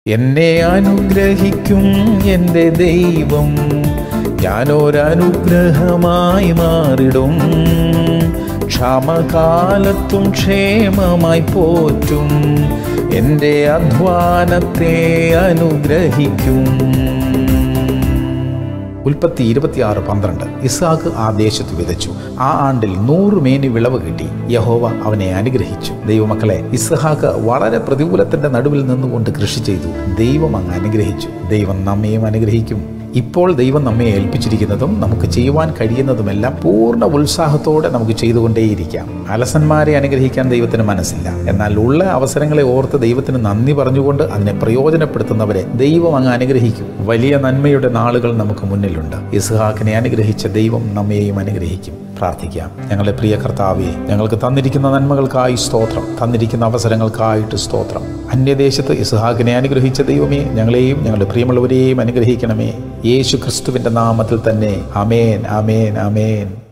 എന്നെ അനുഗ്രഹിക്കും എൻ്റെ ദൈവം ഞാനൊരനുഗ്രഹമായി മാറിടും ക്ഷാമകാലത്തും ക്ഷേമമായി പോറ്റും എൻ്റെ അധ്വാനത്തെ അനുഗ്രഹിക്കും ഉൽപ്പത്തി ഇരുപത്തിയാറ് പന്ത്രണ്ട് ഇസാക്ക് ആ ദേശത്ത് വിതച്ചു ആ ആണ്ടിൽ നൂറ് മേനി വിളവ് കിട്ടി യഹോവ അവനെ അനുഗ്രഹിച്ചു ദൈവമക്കളെ ഇസ്ഹാക്ക് വളരെ പ്രതികൂലത്തിന്റെ നടുവിൽ നിന്നുകൊണ്ട് കൃഷി ചെയ്തു ദൈവം അങ്ങ് അനുഗ്രഹിച്ചു ദൈവം നമ്മയും അനുഗ്രഹിക്കും ഇപ്പോൾ ദൈവം നമ്മെ ഏൽപ്പിച്ചിരിക്കുന്നതും നമുക്ക് ചെയ്യുവാൻ കഴിയുന്നതുമെല്ലാം പൂർണ്ണ ഉത്സാഹത്തോടെ നമുക്ക് ചെയ്തുകൊണ്ടേയിരിക്കാം അലസന്മാരെ അനുഗ്രഹിക്കാൻ ദൈവത്തിന് മനസ്സില്ല എന്നാൽ ഉള്ള അവസരങ്ങളെ ഓർത്ത് ദൈവത്തിന് നന്ദി പറഞ്ഞുകൊണ്ട് അതിനെ പ്രയോജനപ്പെടുത്തുന്നവരെ ദൈവം അങ്ങ് അനുഗ്രഹിക്കും വലിയ നന്മയുടെ നാളുകൾ നമുക്ക് മുന്നിലുണ്ട് ഇസ്ഹാക്കിനെ അനുഗ്രഹിച്ച ദൈവം നമ്മയെയും അനുഗ്രഹിക്കും പ്രാർത്ഥിക്കാം ഞങ്ങളുടെ പ്രിയ കർത്താവെ ഞങ്ങൾക്ക് തന്നിരിക്കുന്ന നന്മകൾക്കായി സ്തോത്രം തന്നിരിക്കുന്ന അവസരങ്ങൾക്കായിട്ട് സ്തോത്രം അന്യദേശത്ത് ഇസ്ഹാക്കിനെ അനുഗ്രഹിച്ച ദൈവമേ ഞങ്ങളെയും ഞങ്ങളുടെ പ്രിയമുള്ളവരെയും അനുഗ്രഹിക്കണമേ യേശു ക്രിസ്തുവിൻ്റെ നാമത്തിൽ തന്നെ അമേൻ അമേൻ അമേൻ